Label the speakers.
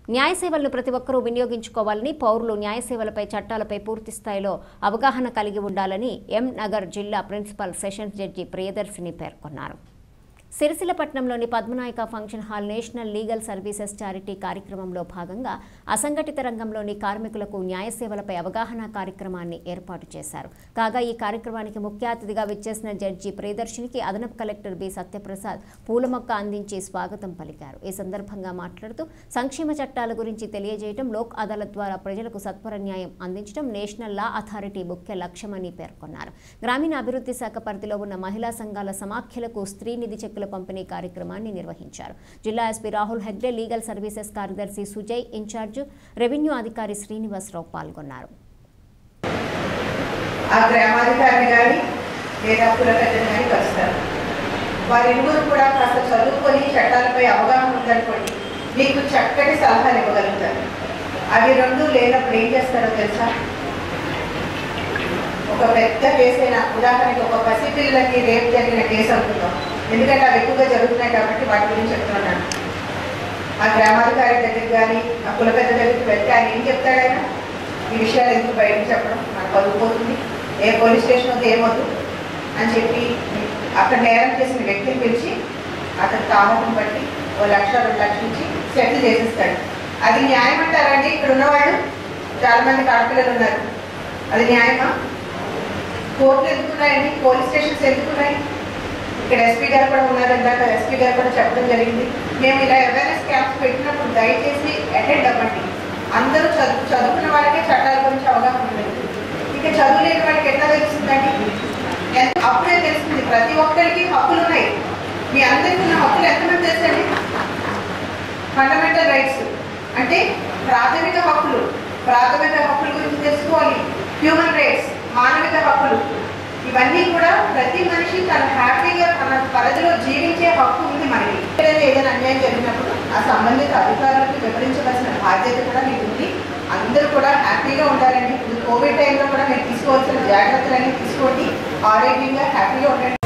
Speaker 1: న్యాయ సేవలను ప్రతి ఒక్కరూ వినియోగించుకోవాలని పౌరులు న్యాయ సేవలపై చట్టాలపై పూర్తి స్థాయిలో అవగాహన కలిగి ఉండాలని ఎం నగర్ జిల్లా ప్రిన్సిపల్ సెషన్స్ జడ్జి ప్రియదర్శిని పేర్కొన్నారు సిరిసిల్లపట్నంలోని Padmanayaka function hall national legal services charity కార్యక్రమంలో భాగంగా అసంఘటిత రంగంలోని కార్మికులకు న్యాయ సేవలపై అవగాహన కార్యక్రమాన్ని ఏర్పాటు చేశారు కాగా ఈ కార్యక్రమానికి ముఖ్య అతిథిగా విచ్చేసిన జడ్జి ప్రియదర్శినికి అదనపు కలెక్టర్ బి సత్యప్రసాద్ పూలమొక్క అందించి స్వాగతం పలికారు ఈ సందర్భంగా మాట్లాడుతూ సంక్షేమ చట్టాల గురించి తెలియజేయడం లోక్ అదాలత్ ద్వారా ప్రజలకు సత్వర న్యాయం అందించడం నేషనల్ లా అథారిటీ ముఖ్య లక్ష్యమని పేర్కొన్నారు గ్రామీణ అభివృద్ధి శాఖ పరిధిలో ఉన్న మహిళా సంఘాల సమాఖ్యలకు స్త్రీ నిధి చెక్కుల పంపిణీ కార్యక్రమాన్ని నిర్వహించారు జిల్లా SP Rahul Hegde legal services కార్యదర్శి సుజయ్ ఇన్ఛార్జ్ రెవెన్యూ అధికారి శ్రీనివాసరావు పాల్గొన్నారు
Speaker 2: ఆ గ్రామాధికారిని కానీ లేదా కులపెద్దని కానీ కలుస్తారు వారిరువురు కూడా కాస్త చదువుకొని చట్టాలపై అవగాహన ఉందనుకోండి మీకు చక్కటి సలహాలు ఇవ్వగలుగుతారు అవి రెండు లేనప్పుడు ఏం చేస్తారో తెలుసా ఒక పెద్ద కేసైన ఉదాహరణకి ఒక పసిపిల్లలకి రేపు జరిగిన కేసు అనుకుందాం ఎందుకంటే అవి ఎక్కువగా జరుగుతున్నాయి కాబట్టి వాటి గురించి చెప్తున్నాను ఆ గ్రామాధికారి దగ్గరికి కానీ ఆ కులపెద్ద దగ్గరికి వెళ్తే ఆయన ఏం చెప్తాడు ఆయన ఈ విషయాలు ఎందుకు బయటకు చెప్పడం మనకు పదుకుపోతుంది ఏ పోలీస్ స్టేషన్ వద్ద ఏమొద్దు అని చెప్పి అక్కడ నేరం చేసిన వ్యక్తిని పిలిచి అతని తాహతం బట్టి ఓ లక్ష రెండు లక్షలు ఇచ్చి సెటిల్ చేసేస్తాడు అది న్యాయం అంటారండి ఇక్కడ ఉన్నవాళ్ళు చాలా మంది ఆడపిల్లలు ఉన్నారు అది న్యాయమా కోర్టులు ఎందుకున్నాయండి పోలీస్ స్టేషన్స్ ఎందుకున్నాయి ఇక్కడ ఎస్పీ గారు కూడా ఉన్నారు ఇందాక ఎస్పీ గారు కూడా చెప్పడం జరిగింది మేము ఇలా అవేర్నెస్ క్యాంప్స్ పెట్టినప్పుడు దయచేసి అటెండ్ అవ్వండి అందరూ చదువు చదువుకున్న వాళ్ళకే చట్టాల గురించి అవగాహన ఉండదు ఇక చదువు లేని వాళ్ళకి ఎట్లా తెలుస్తుందండి ఎంత- అప్పుడే తెలుస్తుంది ప్రతి ఒక్కరికి హక్కులు ఉన్నాయి మీ అందరికీ ఉన్న హక్కులు ఎంతమంది తెలుసండి ఫండమెంటల్ రైట్స్ అంటే ప్రాథమిక హక్కులు ప్రాథమిక హక్కుల గురించి తెలుసుకోవాలి హ్యూమన్ రైట్స్ మానవిక హక్కులు ఇవన్నీ కూడా ప్రతి మనిషి తన హ్యాపీగా తన పరిధిలో జీవించే హక్కు ఉంది మనకి ఎక్కడైనా ఏదైనా అన్యాయం జరిగినప్పుడు ఆ సంబంధిత అధికారులకు వివరించవలసిన బాధ్యత కూడా మీకు ఉంది అందరూ కూడా హ్యాపీగా ఉండాలండి ఇప్పుడు కోవిడ్ టైంలో కూడా మీరు తీసుకోవాల్సిన జాగ్రత్తలన్నీ తీసుకోండి ఆరోగ్యంగా హ్యాపీగా ఉండండి